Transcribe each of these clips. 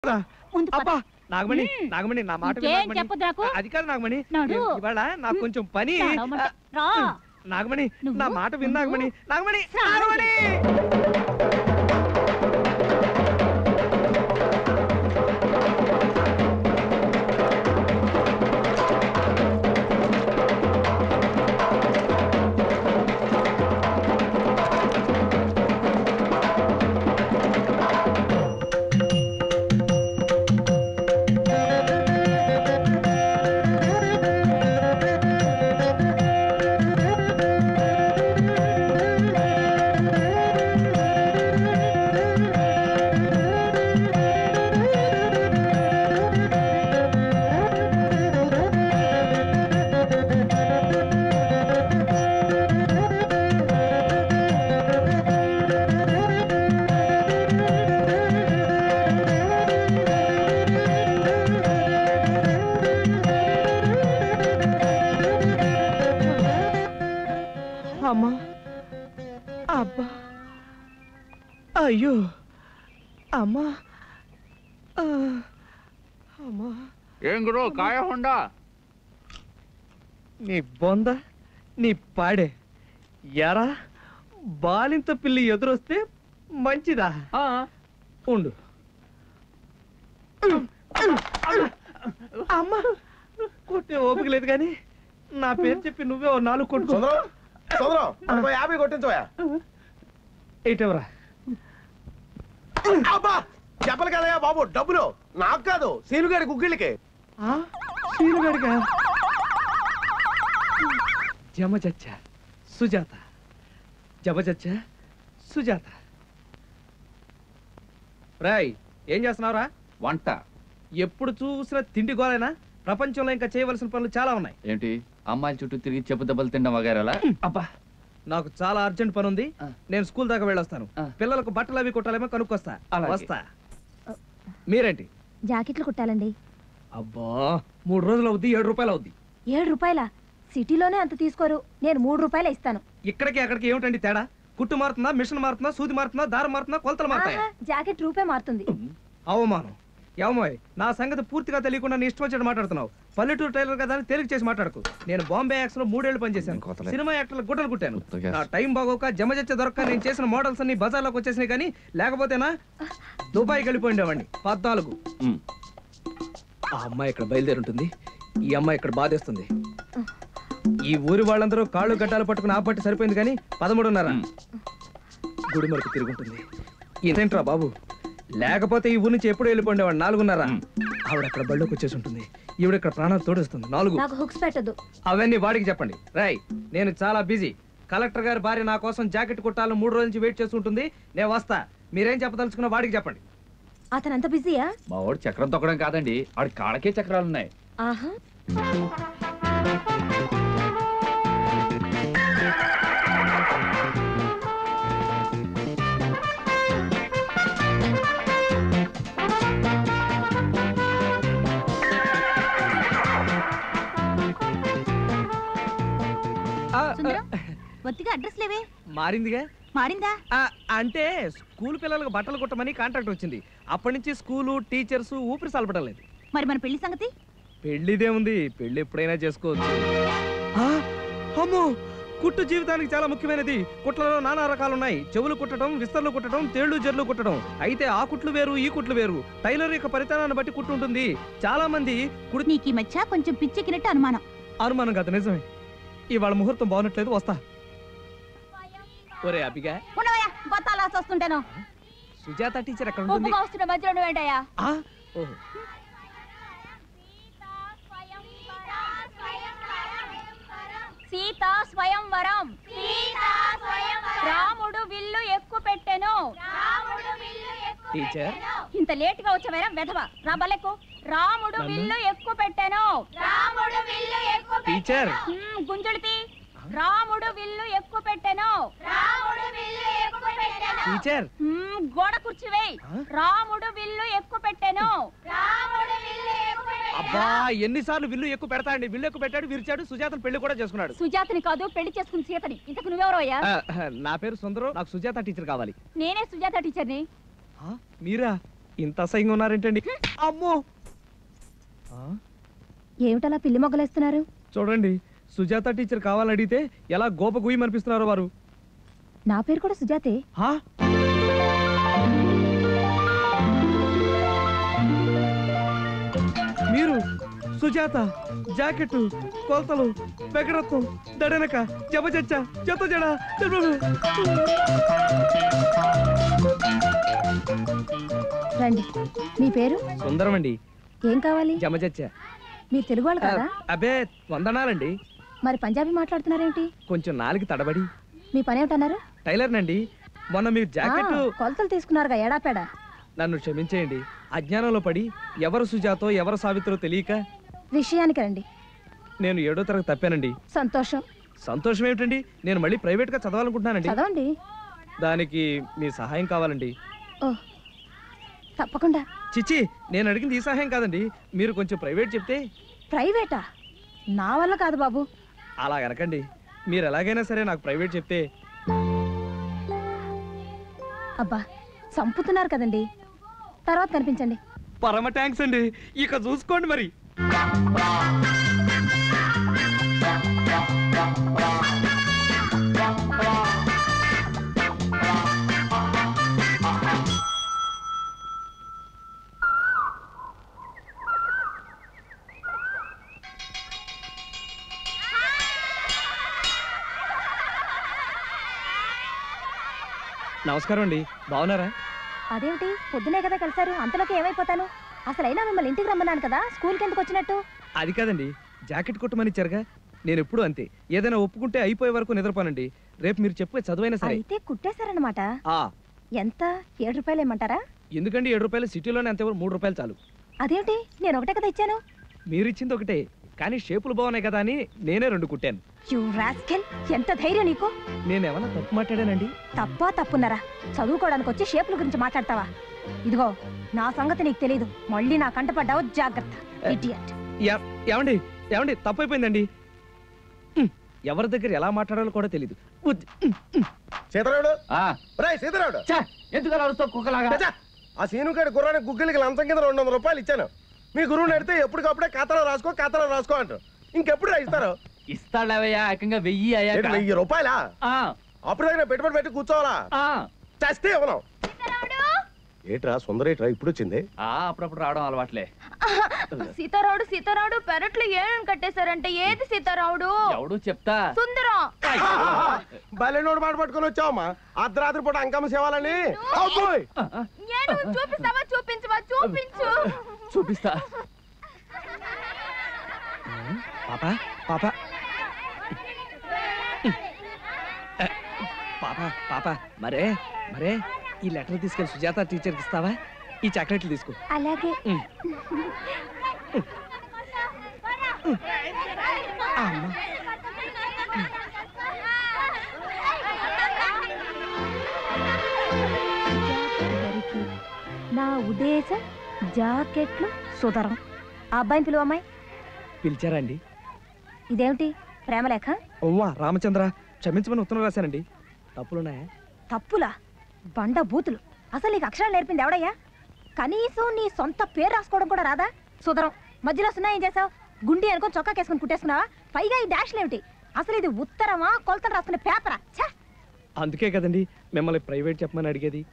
ముందు పద. అబ్బా నాగమణి మ్మ్. నాగమణి నా మాట విను, ఇంకేం నాగమణి. చెప్పొద్దు నాకు. అది కాదు నాగమణి నడు. ఇవాళ నాకు కొంచెం పని నడవమంటే రా. నాగమణి నువ్వు? నా మాట విను నాగమణి నాగమణి రాడు. నాగమణి అమ్మా అబ్బా అయ్యో అమ్మా ఆ, అమ్మా ఏం గురు కాయ హుండా నీ బొంద నీ పాడే ఎరా బాలింత పిల్లి ఎదురొస్తే మంచిదా ఉండు అమ్మా కొట్టే ఓపిక లేదు కానీ నా పేరు చెప్పి నువ్వే ఓ నాలుగు కొట్టుకో సుందరం సుందరం మనకు యాభై కొట్టించోయా ఎయిటవరా అబ్బా చెప్పలు కదయ్యా బాబు డబ్బులు నాకు కాదు సీనుగాడి కుగ్గిళ్ళకి శీలుగడిగా జమ చచ్చ సుజాత జమ చచ్చ సుజాత రాయ్ ఏం చేస్తున్నావురా వంట ఎప్పుడు చూసినా తిండి గోలేనా ప్రపంచంలో ఇంకా చేయవలసిన పనులు చాలా ఉన్నాయి ఏంటి అమ్మాయిల చుట్టూ తిరిగి చెప్పు దెబ్బలు తినడం వగేరాలా అబ్బా నాకు చాలా అర్జెంట్ పని ఉంది ఆ. నేను స్కూల్ దాకా వెళ్ళొస్తాను ఆ. పిల్లలకు బట్టలు అవి కుట్టాలేమో కనుక్కొస్తా అలాగే. వస్తా మీరేంటి జాకెట్లు కుట్టాలండి అబ్బా మూడు రోజులు అవుద్ది ఏడు రూపాయలు అవుద్ది ఏడు రూపాయల సిటీలోనే అంత తీసుకోరు నేను మూడు రూపాయలు ఇస్తాను ఇక్కడికి అక్కడికి ఏమిటండి తేడా కుట్టు మారుతుందా మిషన్ మారుతుందా సూది మారుతుందా దారం మారుతుందా కొలతలు మారుతాయా ఆహా, జాకెట్ రూపే మారుతుంది అవమానం ఏమోయ్ నా సంగతి పూర్తిగా తెలియకుండా నీ ఇష్టం వచ్చినట్టు మాట్లాడుతున్నావు పల్లెటూరు టైలర్ కదా అని తేలిక చేసి మాట్లాడకు నేను బాంబే యాక్స్ లో మూడేళ్లు పనిచేశాను కోతలే. సినిమా యాక్టర్లు గుట్టలు కుట్టాను ఉత్తగా. నా టైం బాగోక జమజచ్చ దొరక్క నేను చేసిన మోడల్స్ అన్ని బజార్లోకి వచ్చేసినాయి కానీ లేకపోతేనా దుబాయ్కి వెళ్ళిపోయిండేవాడిని పద్నాలుగు ఉమ్. ఆ అమ్మాయి ఇక్కడ బయలుదేరి ఉంటుంది ఈ అమ్మాయి ఇక్కడ బాధేస్తుంది ఈ ఊరి వాళ్ళందరూ కాళ్ళు గడ్డాలు పట్టుకుని ఆపట్టి సరిపోయింది కానీ పదమూడున్నర ఉమ్. గుడి మరకు తిరుగుంటుంది ఇదేంట్రా బాబు లేకపోతే ఈ ఊరి నుంచి ఎప్పుడు వెళ్ళిపోండేవాడు నాలుగున్నర మ్. ఆవిడ అక్కడ బళ్ళోకి వచ్చేసి ఉంటుంది ఈవిడ ఇక్కడ ప్రాణాలు తోడేస్తుంది నాలుగు నాకు హుక్స్ పెట్టదు అవన్నీ వాడికి చెప్పండి రాయ్ నేను చాలా బిజీ కలెక్టర్ గారి భార్య నా కోసం జాకెట్ కుట్టాలని మూడు రోజుల నుంచి వెయిట్ చేస్తుంటుంది నేను వస్తా మీరేం చెప్పదలుచుకున్న వాడికి చెప్పండి అతను అంత బిజీయా మా వాడు చక్రం తొక్కడం కాదండి ఆడి కాళ్ళకే చక్రాలు ఉన్నాయి ఆహా ఆ, సుందరం ఒత్తిగా అడ్రస్ లేవే మారిందిగా మారిందా ఆ, అంటే స్కూల్ పిల్లలకు బట్టలు కుట్టమని కాంట్రాక్ట్ వచ్చింది అప్పటి నుంచి స్కూలు టీచర్స్ ఊపిరి సలపడం లేదు మరి మన పెళ్లి సంగతి పెళ్లిదే ఉంది పెళ్లి ఎప్పుడైనా చేసుకోవచ్చు ఆ, అమ్మో కుట్టు జీవితానికి చాలా ముఖ్యమైనది కుట్లలో నానా రకాలు ఉన్నాయి చెవులు కుట్టడం విస్తర్లు కుట్టడం తేళ్లు జర్లు కుట్టడం అయితే ఆ కుట్లు వేరు ఈ కుట్లు వేరు టైలర్ యొక్క పరితనాన్ని బట్టి కుట్టు ఉంటుంది చాలా మంది కుడి నీకు ఈ మధ్య కొంచెం పిచ్చెక్కినట్టు అనుమానం అనుమానం కాదు నిజమే ఇవాళ ముహూర్తం బాగున్నట్లేదు వస్తా ఒరే అభిగా ఉండవయ్యా బత్తాలు వస్తుంటాను సుజాత టీచర్ ఎక్కడ ఉంటుంది ఉప్పుగా వస్తున్న మధ్యలో నువ్వేంటయ్యా ఆ, ఓహో సీత స్వయంవరం రాముడు విల్లు ఎక్కువ పెట్టెను టీచర్ ఇంత లేట్ గా వచ్చావేరా వెధవ రా బలెక్కు రాముడు నన్ను? విల్లు ఎక్కువ పెట్టెను రాముడు విల్లు ఎక్కువ టీచర్ గుంజుడితి రాముడు విల్లు ఎక్కువ పెట్టెను రాముడు విల్లు ఎక్కువ పెట్టెను టీచర్ మ్మ్, గోడ కూర్చివేయ్ ఆ? రాముడు విల్లు ఎక్కువ పెట్టెను రాముడు విల్లు ఎక్కువ అబ్బా ఎన్నిసార్లు విల్లు ఎక్కువ పెడతా అండి విల్లు ఎక్కువ పెట్టాడు విరిచాడు సుజాతను పెళ్లి కూడా చేసుకున్నాడు సుజాతని కాదు పెళ్లి చేసుకున్న సీతని ఇంతకు నువ్వెవరోయ్యా ఆ, నా పేరు సుందరం నాకు సుజాత టీచర్ కావాలి నేనే సుజాత టీచర్ని ఆ, మీరా ఇంత అసహ్యంగా ఉన్నారేంటండి అమ్మో ఆ, ఏమిటలా పిల్లి మొగ్గలేస్తున్నారు చూడండి సుజాత టీచర్ కావాలని అడిగితే ఎలా గోప గుయ్యి అనిపిస్తున్నారు వారు నా పేరు కూడా సుజాతే హా? మీరు సుజాత జాకెట్ కొలతలు పెగడత్వం దడనక జబజచ్చ జత జడ రండి మీ పేరు సుందరం అండి ఏం కావాలి జమజచ్చ మీరు తెలుగు వాళ్ళు కదా అబే వందనాలండి మరి పంజాబీ మాట్లాడుతున్నారేంటి కొంచెం నాలుగు తడబడి మీ పని ఏమిటన్నారు టైలర్నండి మొన్న మీరు జాకెట్ ఆ, కొలతలు తీసుకున్నారుగా ఎడాపెడా నన్ను క్షమించేయండి అజ్ఞానంలో పడి ఎవరు సుజాతో ఎవరు సావిత్రో తెలియక విషయానికి రండి నేను ఏడో తరగతి తప్పానండి సంతోషం సంతోషం ఏమిటండి నేను మళ్ళీ ప్రైవేట్గా చదవాలనుకుంటున్నానండి చదవండి దానికి మీ సహాయం కావాలండి ఓ తప్పకుండా చిచ్చి నేను అడిగింది ఈ సహాయం కాదండి మీరు కొంచెం ప్రైవేట్ చెప్తే ప్రైవేటా నా వల్ల కాదు బాబు అలా అనకండి మీరు ఎలాగైనా సరే నాకు ప్రైవేట్ చెప్తే అబ్బా చంపుతున్నారు కదండి తర్వాత కనిపించండి పరమ థ్యాంక్స్ అండి ఇక చూసుకోండి మరి నమస్కారం అండి బాగున్నారా అదేమిటి పొద్దునే కదా కలిసారు అంతలోకి ఏమైపోతాను అసలైనా మిమ్మల్ని ఇంటికి రమ్మన్నాను కదా స్కూల్కి ఎందుకు వచ్చినట్టు అది కాదండి జాకెట్ కుట్టమని ఇచ్చారుగా నేను ఎప్పుడు అంతే ఏదైనా ఒప్పుకుంటే అయిపోయే వరకు నిద్రపోనండి రేపు మీరు చెప్పే చదువైనా సరే అయితే కుట్టేశారనమాట ఆ ఎంత ఏడు రూపాయలు ఇమ్మంటారా ఎందుకండి ఏడు రూపాయలు సిటీలోనే అంతే మూడు రూపాయలు చాలు అదేమిటి నేను ఒకటే కదా ఇచ్చాను మీరు ఇచ్చింది ఒకటే కానీ షేపులు బాగున్నాయి కదా అని నేనే రెండు కుట్టాను యు రాస్కెల్ ఎంత ధైర్యం నీకు నేనేమన్నా తప్పు మాట్లాడానండి తప్పా తప్పున్నారా చదువుకోవడానికి వచ్చి షేపుల గురించి మాట్లాడతావా ఇదిగో నా సంగతి నీకు తెలియదు మళ్ళీ నా కంట పడ్డావు జాగ్రత్త ఇడియట్ ఎ- ఏమండి ఏమండి తప్పైపోయిందండి ఉమ్, ఎవరి దగ్గర ఎలా మాట్లాడాలో కూడా తెలియదు ఉద్- ఉమ్, ఉమ్. సీతారాముడు ఆ, రే సీతారాముడు ఛే, ఎందుకు అలా అరుస్తావు కుక్కలాగా చచ్చా, ఆ సీనుగాడి గుర్రానికి గుగ్గిలికి లంచం కింద రెండు వందల రూపాయలు ఇచ్చాను మీ గురువుని అడిగితే ఎప్పటికప్పుడే ఖాతాలో రాసుకో ఖాతాలో రాసుకో అంటారు ఇంకెప్పుడు ఇస్తారు ఇస్తాడవయ్యా ఏకంగా వెయ్యి అయ్యాక ఏంటి, వెయ్యి రూపాయలా ఆ, అప్పుడు దగ్గర పెట్టుబడి పెట్టి కూర్చోవాలా ఆ, చస్తే ఇవ్వను ఏట్రా సుందర ఏట్రా ఇప్పుడు వచ్చింది ఆ, అప్పుడప్పుడు రావడం అలవాట్లే సీతారావుడు సీతారావుడు పెరట్లో ఏమేమి కట్టేశారంటే ఏది సీతారావుడు ఎవడు చెప్తా సుందరం బలెనోడు మాట పట్టుకొని వచ్చావమ్మా అర్ధరాత్రి పూట అంకమ్మ సేవాలని అబ్బోయ్! నేను చూపిస్తావా చూపించవా చూపించు చూపిస్తా పాప పాప ఏ, పాప పాప మరే మరే ఈ లెటర్ తీసుకెళ్ళి సుజాత టీచర్కి ఇస్తావా ఈ చాక్లెట్లు తీసుకో అలాగే ఉమ్. అమ్మా. జాకెట్ నా ఉద్దేశం జాకెట్లు సుధరం ఆ అబ్బాయిని పిలువమ్మాయి పిలిచారా అండి ఇదేమిటి ప్రేమలేఖ ఓవా రామచంద్ర క్షమించమని ఉత్తరం రాశానండి తప్పులున్నాయా తప్పులా బండ బూతులు అసలు నీకు అక్షరాలు నేర్పింది ఎవడయ్యా కనీసం నీ సొంత పేరు రాసుకోవడం కూడా రాదా సుధరం మధ్యలో సున్నా ఏం చేసావు గుండి అనుకొని చొక్కా కేసుకొని కుట్టేసుకున్నావా పైగా ఈ డాష్లు ఏమిటి అసలు ఇది ఉత్తరమా కొలతలు రాసుకునే పేపరా ఛే అందుకే కదండి మిమ్మల్ని ప్రైవేట్ చెప్పమని అడిగేది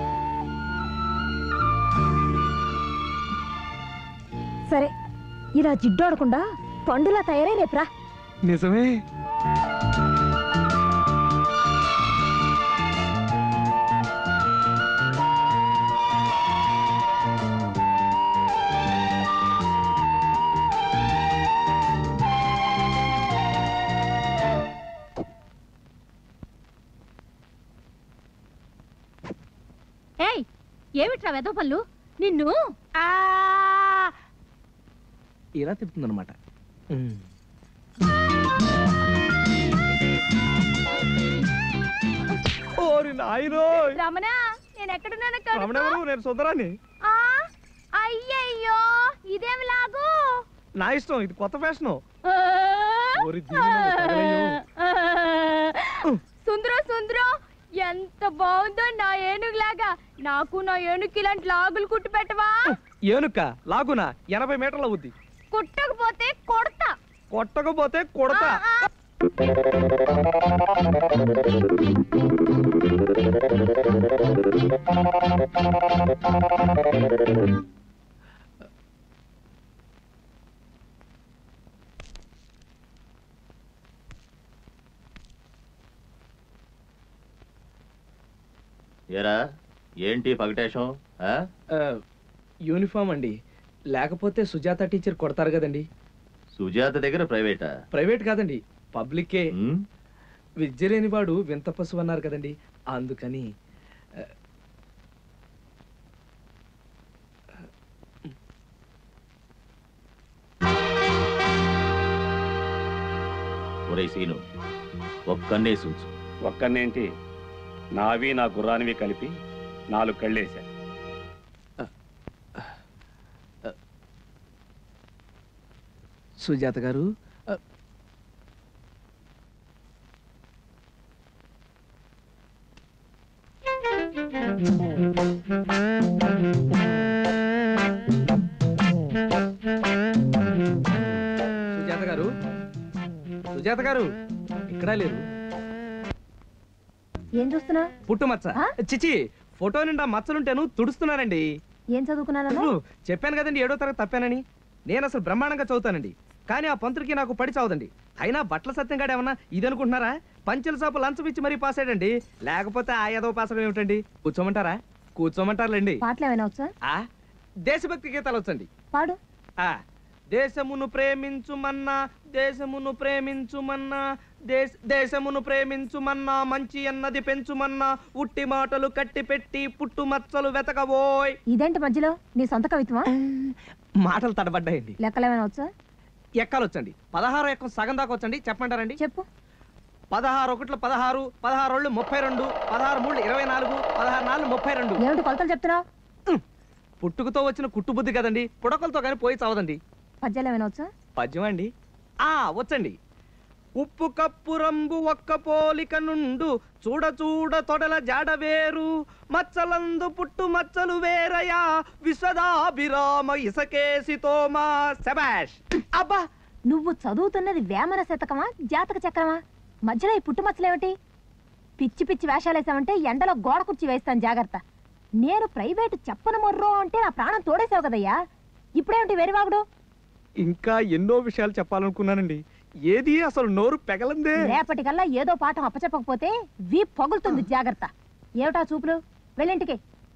సరే ఇలా జిడ్డోడకుండా పండులా తయారై రేపురా నిజమే ఏయ్ ఏమిట్రా వెద పళ్ళు నిన్ను ఆ ఇలా తిప్పుతుందన్నమాట ఓరి నాయనో రమణ నేను ఎక్కడున్నాను రమణెవరు నేను సుందరాన్ని ఆ అయ్యయ్యో ఇదేమి లాగు నా ఇష్టం ఇది కొత్త ఫ్యాషను ఆ, ఓరి దీని నన్ను తగలయ్యో. సుందరం సుందరం ఎంత బాగుందో నా ఏనుగులాగా నాకు నా ఏనుగుకి ఇలాంటి లాగులు కుట్టు పెట్టవా ఏనుక లాగునా ఎనభై మీటర్ల అవుద్ది కుట్టకపోతే కొడతా కొట్టకపోతే కొడతా ఏరా ఏంటి పగటేశం ఆ? ఆ, యూనిఫామ్ అండి లేకపోతే సుజాత టీచర్ కొడతారు కదండి సుజాత దగ్గర ప్రైవేటా ప్రైవేట్ కాదండి పబ్లికే ఉమ్, విద్య లేనివాడు వింత పశువు అన్నారు కదండి అందుకని ఆ, ఒరే సీను ఒక్కన్నే సూచు ఒక్కనేంటి నావి నా గుర్రానివి కలిపి నాలుగు కళ్ళేశా సుజాత గారు ఆ, సుజాత గారు సుజాత గారు ఇక్కడ లేరు ఏం చూస్తున్నా పుట్టుమచ్చ ఆ? చిచి ఫోటో నిండా మచ్చలుంటేను తుడుస్తున్నానండి ఏం చదువుకున్నాను ఊ, చెప్పాను కదండి ఏడో తరగతి తప్పానని నేను అసలు బ్రహ్మాండంగా చదువుతానండి కానీ ఆ పంతుడికి నాకు పడి చావదండి అయినా బట్టల సత్యం గాడు ఏమన్నా ఇది అనుకుంటున్నారా పంచెల సాపు లంచం ఇచ్చి మరీ పాస్ అయ్యాడండి లేకపోతే ఆ ఏదో పాస్ అవ్వడం ఏమిటండి కూర్చోమంటారా కూర్చోమంటారులేండి పాటలు ఏమైనా వచ్చా ఆ దేశభక్తి గీతాలు వచ్చండి పాడు ఆ దేశమును ప్రేమించుమన్నా దేశమును ప్రేమించుమన్నా దేశ దేశమును ప్రేమించుమన్నా మంచి అన్నది పెంచుమన్నా ఉట్టి మాటలు కట్టి పెట్టి పుట్టు మచ్చలు వెతకబోయ్ ఇదేంటి మధ్యలో నీ సొంత కవిత్వమా మాటలు తడబడ్డాయండి లెక్కలు ఏమైనా వచ్చా ఎక్కాలు వచ్చండి పదహారు ఎక్కం సగం దాకా వచ్చండి చెప్పమంటారండి చెప్పు పదహారు ఒకట్లు పదహారు పదహారు రెండు ముప్పై రెండు పదహారు మూడు ఇరవై నాలుగు పదహారు నాలుగు ముప్పై రెండు ఏమిటి కొలతలు చెప్తున్నావు పుట్టుకతో వచ్చిన కుట్టు బుద్ధి కదండి పుడకలతో కానీ పోయి చావదండి పద్యాలు ఏమైనా వచ్చా పద్యం అండి ఆ వచ్చండి ఉప్పు కప్పు రంబు ఒక్క పోలిక నుండు చూడ చూడ తొడల జాడ వేరు మచ్చలందు పుట్టు మచ్చలు వేరయా విశ్వదాభిరామ ఇసకేసి తోమా శబాష్ అబ్బా నువ్వు చదువుతున్నది వేమన శతకమా జాతక చక్రమా మధ్యలో ఈ పుట్టుమచ్చలేమిటి పిచ్చి పిచ్చి వేషాలేసావంటే ఎండలో గోడ కుర్చీ వేస్తాను జాగ్రత్త నేను ప్రైవేటు చెప్పను మొర్రో అంటే నా ప్రాణం తోడేసావు కదయ్యా ఇప్పుడేమిటి వెరివాగుడు ఇంకా ఎన్నో విషయాలు చెప్పాలనుకున్నానండి ఏది అసలు నోరు పెగలందే రేపటికల్లా ఏదో పాఠం అప్పచెప్పకపోతే వీ పగులుతుంది జాగ్రత్త ఏమిటా చూపులు వెళ్ళింటికి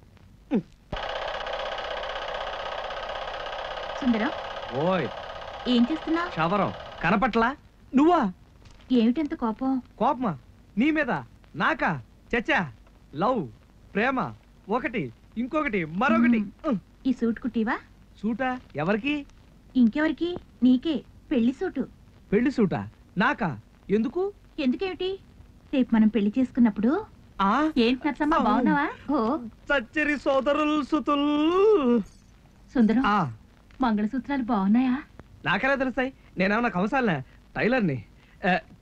సుందరం ఓయ్ ఏం చేస్తున్నావు శవరం కనపట్లా నువ్వా ఏమిటంత కోపం కోపమా నీ మీద నాకా చచ్చా లవ్ ప్రేమ ఒకటి ఇంకొకటి మరొకటి ఉహ్. ఈ సూట్ కుట్టివా సూటా ఎవరికి ఇంకెవరికి నీకే పెళ్లి సూటు పెళ్లి సూటా నాకా ఎందుకు ఎందుకేమిటి రేపు మనం పెళ్లి చేసుకున్నప్పుడు ఆ ఏంటి నచ్చమ్మా బాగున్నావా ఓ చచ్చరి సోదరులు సుతుల్ సుందరం ఆ మంగళసూత్రాలు బాగున్నాయా నాకెలా తెలుస్తాయి నేనేమన్నా కంసాలనే టైలర్ని ఆ,